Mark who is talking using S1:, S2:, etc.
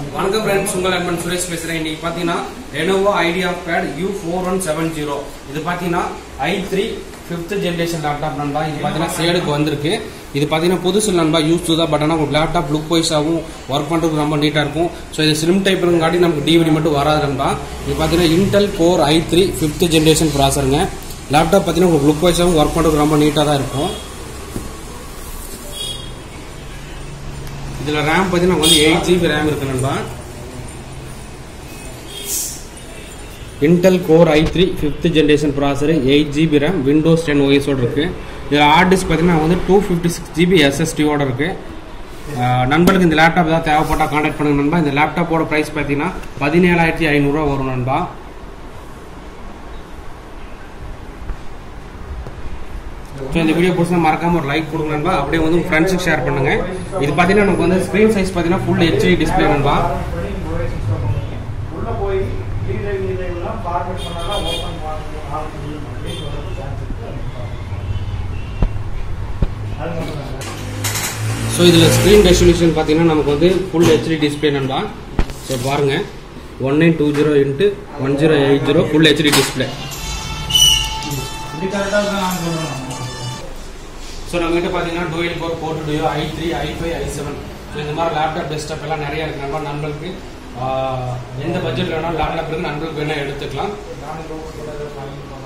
S1: வணக்கம் ஃப்ரெண்ட்ஸ் உங்கள் அன்பன் சுரேஷ் பேசுறேன் இன்னைக்கு பாத்தீங்கன்னா Lenovo IdeaPad U four one seven zero இது பாத்தீங்கன்னா I three fifth generation laptop நண்பா இது பாத்தீங்கன்னா சேலுக்கு வந்திருக்கு இது பாத்தீங்கன்னா புதுசு நண்பா யூஸ் டு தான் பட் ஆனால் உங்களுக்கு லேப்டாப் லுக் வைஸாகவும் ஒர்க் பண்ணுறதுக்கு ரொம்ப நீட்டாக இருக்கும் ஸோ இது ஸ்லிம் டைப் காட்டி நமக்கு டிவிடி மட்டும் வராது நண்பா இது பாத்தீங்கன்னா Intel core i three fifth generation ப்ராசருங்க லேப்டாப் பாத்தீங்கன்னா உங்களுக்கு லுக் வைஸாகவும் ஒர்க் பண்ணுறதுக்கு ரொம்ப நீட்டாக தான் இருக்கும் இதுல ரேம் பார்த்தீங்கன்னா வந்து எயிட் ஜிபி ரேம் இருக்கு நண்பா Intel core i three fifth generation processor eight GB RAM Windows ten ஓஎஸோட இருக்கு இதில் ஹார்ட் டிஸ்க் பார்த்தீங்கன்னா வந்து டூ ஃபிஃப்டி சிக்ஸ் ஜிபி எஸ்எஸ்டியோட இருக்கு அஹ் நண்பர்களுக்கு இந்த லேப்டாப் ஏதாவது தேவைப்பட்டால் கான்டாக்ட் பண்ணுங்க நண்பா இந்த லேப்டாப்போட ப்ரைஸ் பார்த்தீங்கன்னா பதினேழாயிரத்தி ஐநூறுரூவா வரும் நண்பா ஸோ இந்த வீடியோ பிடிச்சா மறக்காம ஒரு லைக் கொடுங்க நண்பா அப்படியே வந்து ஃப்ரெண்ட்ஸுக்கு ஷேர் பண்ணுங்க இது பார்த்தீங்கன்னா நமக்கு வந்து ஸ்க்ரீன் சைஸ் பார்த்தீங்கன்னா ஃபுல் ஹெச்டி டிஸ்பிளே நண்பா
S2: உள்ள போய் டீடைல் டீடைல்லாம் ஃபார்மேட் பண்ணாதான் ஓப்பன் ஆக முடியும் அப்படின்னு சொல்றது சான்ஸ் இருக்கு அது மட்டும் தான்
S1: ஸோ இதில் ஸ்க்ரீன் ரெசல்யூஷன் பார்த்தீங்கன்னா நமக்கு வந்து ஃபுல் ஹெச்டி டிஸ்பிளே நண்பா ஸோ பாருங்க one nine two zero into one zero eight zero full HD display
S2: இப்படி கரெக்டாக தான் நான் சொல்றேன்
S1: ஸோ நம்மகிட்ட பார்த்தீங்கன்னா dual core four duo i three i five i seven so இந்த மாதிரி லேப்டாப் டெஸ்க்டாப் எல்லாம் நிறைய இருக்கு நண்பா நண்பர்களுக்கு ஆஹ், எந்த பட்ஜெட் வேணாலும் லேப்டாப் இருக்கு நண்பர்களுக்கு வேணால் எடுத்துக்கலாம்
S2: நானும் ரொம்ப